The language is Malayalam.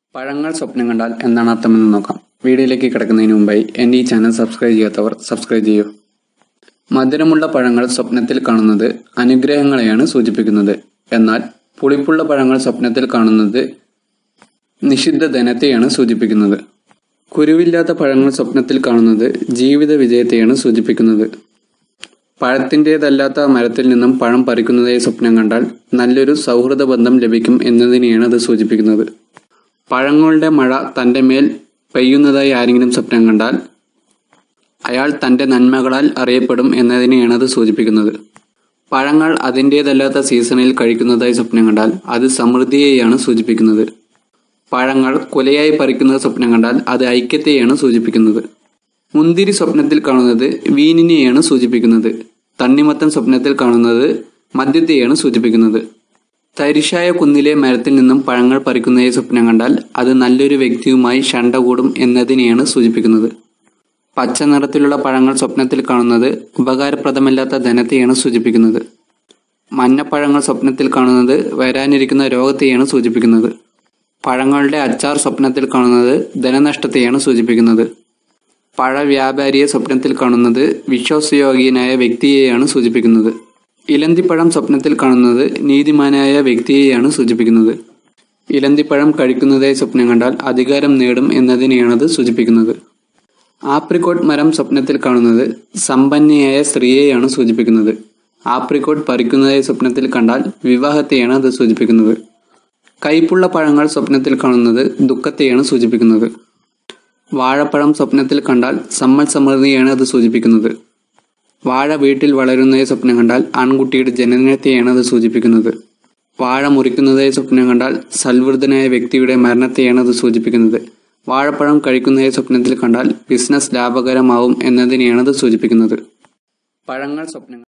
പഴങ്ങൾ സ്വപ്നം കണ്ടാൽ എന്താണ് അർത്ഥമെന്ന് നോക്കാം വീഡിയോയിലേക്ക് കിടക്കുന്നതിന് മുമ്പായി എൻ്റെ ഈ ചാനൽ സബ്സ്ക്രൈബ് ചെയ്യാത്തവർ സബ്സ്ക്രൈബ് ചെയ്യൂ മധുരമുള്ള പഴങ്ങൾ സ്വപ്നത്തിൽ കാണുന്നത് അനുഗ്രഹങ്ങളെയാണ് സൂചിപ്പിക്കുന്നത് എന്നാൽ പുളിപ്പുള്ള പഴങ്ങൾ സ്വപ്നത്തിൽ കാണുന്നത് നിഷിദ്ധ ധനത്തെയാണ് സൂചിപ്പിക്കുന്നത് കുരുവില്ലാത്ത പഴങ്ങൾ സ്വപ്നത്തിൽ കാണുന്നത് ജീവിത വിജയത്തെയാണ് സൂചിപ്പിക്കുന്നത് പഴത്തിൻ്റേതല്ലാത്ത മരത്തിൽ നിന്നും പഴം പറിക്കുന്നതായി സ്വപ്നം കണ്ടാൽ നല്ലൊരു സൗഹൃദ ബന്ധം ലഭിക്കും എന്നതിനെയാണ് അത് സൂചിപ്പിക്കുന്നത് പഴങ്ങളുടെ മഴ തൻ്റെ മേൽ പെയ്യുന്നതായി ആരെങ്കിലും സ്വപ്നം കണ്ടാൽ അയാൾ തൻ്റെ നന്മകളാൽ അറിയപ്പെടും എന്നതിനെയാണ് അത് സൂചിപ്പിക്കുന്നത് പഴങ്ങൾ അതിൻ്റേതല്ലാത്ത സീസണിൽ കഴിക്കുന്നതായി സ്വപ്നം കണ്ടാൽ അത് സമൃദ്ധിയെയാണ് സൂചിപ്പിക്കുന്നത് പഴങ്ങൾ കൊലയായി പറിക്കുന്നത് സ്വപ്നം കണ്ടാൽ അത് ഐക്യത്തെയാണ് സൂചിപ്പിക്കുന്നത് മുന്തിരി സ്വപ്നത്തിൽ കാണുന്നത് വീനിനെയാണ് സൂചിപ്പിക്കുന്നത് തണ്ണിമത്തൻ സ്വപ്നത്തിൽ കാണുന്നത് മദ്യത്തെയാണ് സൂചിപ്പിക്കുന്നത് തരിശായ കുന്നിലെ മരത്തിൽ നിന്നും പഴങ്ങൾ പറിക്കുന്നതായി സ്വപ്നം കണ്ടാൽ അത് നല്ലൊരു വ്യക്തിയുമായി ശണ്ട കൂടും എന്നതിനെയാണ് സൂചിപ്പിക്കുന്നത് പച്ച നിറത്തിലുള്ള പഴങ്ങൾ സ്വപ്നത്തിൽ കാണുന്നത് ഉപകാരപ്രദമല്ലാത്ത ധനത്തെയാണ് സൂചിപ്പിക്കുന്നത് മഞ്ഞപ്പഴങ്ങൾ സ്വപ്നത്തിൽ കാണുന്നത് വരാനിരിക്കുന്ന രോഗത്തെയാണ് സൂചിപ്പിക്കുന്നത് പഴങ്ങളുടെ അച്ചാർ സ്വപ്നത്തിൽ കാണുന്നത് ധനനഷ്ടത്തെയാണ് സൂചിപ്പിക്കുന്നത് പഴ വ്യാപാരിയെ സ്വപ്നത്തിൽ കാണുന്നത് വിശ്വാസയോഗ്യനായ വ്യക്തിയെയാണ് സൂചിപ്പിക്കുന്നത് ഇലന്തിപ്പഴം സ്വപ്നത്തിൽ കാണുന്നത് നീതിമാനായ വ്യക്തിയെയാണ് സൂചിപ്പിക്കുന്നത് ഇലന്തിപ്പഴം കഴിക്കുന്നതായി സ്വപ്നം കണ്ടാൽ അധികാരം നേടും എന്നതിനെയാണത് സൂചിപ്പിക്കുന്നത് ആപ്രിക്കോട്ട് മരം സ്വപ്നത്തിൽ കാണുന്നത് സമ്പന്നയായ സ്ത്രീയെയാണ് സൂചിപ്പിക്കുന്നത് ആപ്രിക്കോട്ട് പറിക്കുന്നതായി സ്വപ്നത്തിൽ കണ്ടാൽ വിവാഹത്തെയാണ് അത് സൂചിപ്പിക്കുന്നത് കൈപ്പുള്ള പഴങ്ങൾ സ്വപ്നത്തിൽ കാണുന്നത് ദുഃഖത്തെയാണ് സൂചിപ്പിക്കുന്നത് വാഴപ്പഴം സ്വപ്നത്തിൽ കണ്ടാൽ സമ്മൽ സമൃദ്ധിയാണ് അത് സൂചിപ്പിക്കുന്നത് വാഴ വീട്ടിൽ വളരുന്നതായി സ്വപ്നം കണ്ടാൽ ആൺകുട്ടിയുടെ ജനനത്തെയാണ് അത് സൂചിപ്പിക്കുന്നത് വാഴ മുറിക്കുന്നതായി സ്വപ്നം കണ്ടാൽ സൽവൃദ്ധനായ വ്യക്തിയുടെ മരണത്തെയാണ് അത് സൂചിപ്പിക്കുന്നത് വാഴപ്പഴം കഴിക്കുന്നതായി സ്വപ്നത്തിൽ കണ്ടാൽ ബിസിനസ് ലാഭകരമാവും എന്നതിനെയാണ് അത് സൂചിപ്പിക്കുന്നത് പഴങ്ങൾ സ്വപ്നങ്ങൾ